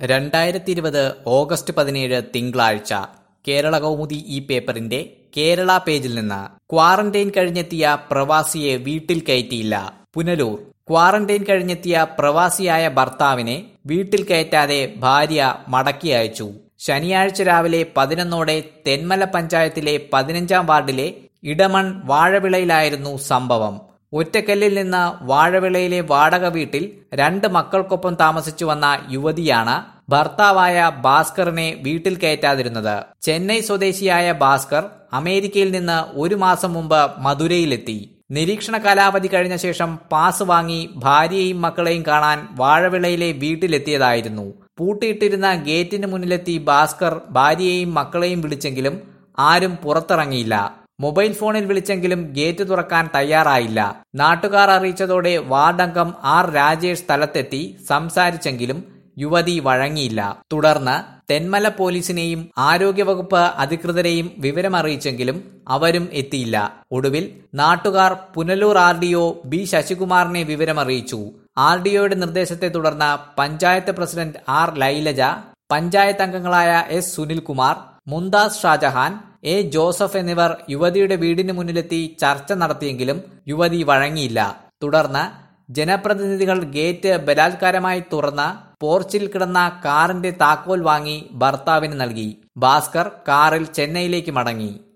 രണ്ടായിരത്തി ഇരുപത് ഓഗസ്റ്റ് പതിനേഴ് തിങ്കളാഴ്ച കേരള കൗമുദി ഈ പേപ്പറിന്റെ കേരള പേജിൽ നിന്ന് ക്വാറന്റൈൻ കഴിഞ്ഞെത്തിയ പ്രവാസിയെ വീട്ടിൽ കയറ്റിയില്ല പുനലൂർ ക്വാറന്റൈൻ കഴിഞ്ഞെത്തിയ പ്രവാസിയായ ഭർത്താവിനെ വീട്ടിൽ കയറ്റാതെ ഭാര്യ മടക്കി അയച്ചു ശനിയാഴ്ച രാവിലെ പതിനൊന്നോടെ തെന്മല പഞ്ചായത്തിലെ പതിനഞ്ചാം വാർഡിലെ ഇടമൺ വാഴവിളയിലായിരുന്നു സംഭവം ഒറ്റക്കല്ലിൽ നിന്ന് വാഴവിളയിലെ വാടക വീട്ടിൽ രണ്ട് മക്കൾക്കൊപ്പം താമസിച്ചു വന്ന യുവതിയാണ് ഭർത്താവായ ഭാസ്കറിനെ വീട്ടിൽ കയറ്റാതിരുന്നത് ചെന്നൈ സ്വദേശിയായ ഭാസ്കർ അമേരിക്കയിൽ നിന്ന് ഒരു മാസം മുമ്പ് മധുരയിലെത്തി നിരീക്ഷണ കാലാവധി കഴിഞ്ഞ ശേഷം പാസ് വാങ്ങി ഭാര്യയെയും മക്കളെയും കാണാൻ വാഴവിളയിലെ വീട്ടിലെത്തിയതായിരുന്നു പൂട്ടിയിട്ടിരുന്ന ഗേറ്റിന് മുന്നിലെത്തി ഭാസ്കർ ഭാര്യയെയും മക്കളെയും വിളിച്ചെങ്കിലും ആരും പുറത്തിറങ്ങിയില്ല മൊബൈൽ ഫോണിൽ വിളിച്ചെങ്കിലും ഗേറ്റ് തുറക്കാൻ തയ്യാറായില്ല നാട്ടുകാർ അറിയിച്ചതോടെ വാർഡംഗം ആർ രാജേഷ് സ്ഥലത്തെത്തി സംസാരിച്ചെങ്കിലും യുവതി വഴങ്ങിയില്ല തുടർന്ന് തെന്മല പോലീസിനെയും ആരോഗ്യവകുപ്പ് അധികൃതരെയും വിവരമറിയിച്ചെങ്കിലും അവരും എത്തിയില്ല ഒടുവിൽ നാട്ടുകാർ Punalur R D O B ശശികുമാറിനെ വിവരമറിയിച്ചു ആർ ഡി ഒയുടെ നിർദ്ദേശത്തെ തുടർന്ന് പഞ്ചായത്ത് പ്രസിഡന്റ് ആർ ലൈലജ പഞ്ചായത്ത് അംഗങ്ങളായ എസ് സുനിൽകുമാർ മുന്താസ് ഷാജഹാൻ എ ജോസഫ് എന്നിവർ യുവതിയുടെ വീടിന് മുന്നിലെത്തി ചർച്ച നടത്തിയെങ്കിലും യുവതി വഴങ്ങിയില്ല തുടർന്ന് ജനപ്രതിനിധികൾ ഗേറ്റ് ബലാത്കാരമായി തുറന്ന് പോർച്ചിൽ കിടന്ന കാറിന്റെ താക്കോൽ വാങ്ങി ഭർത്താവിന് നൽകി ഭാസ്കർ കാറിൽ ചെന്നൈയിലേക്ക് മടങ്ങി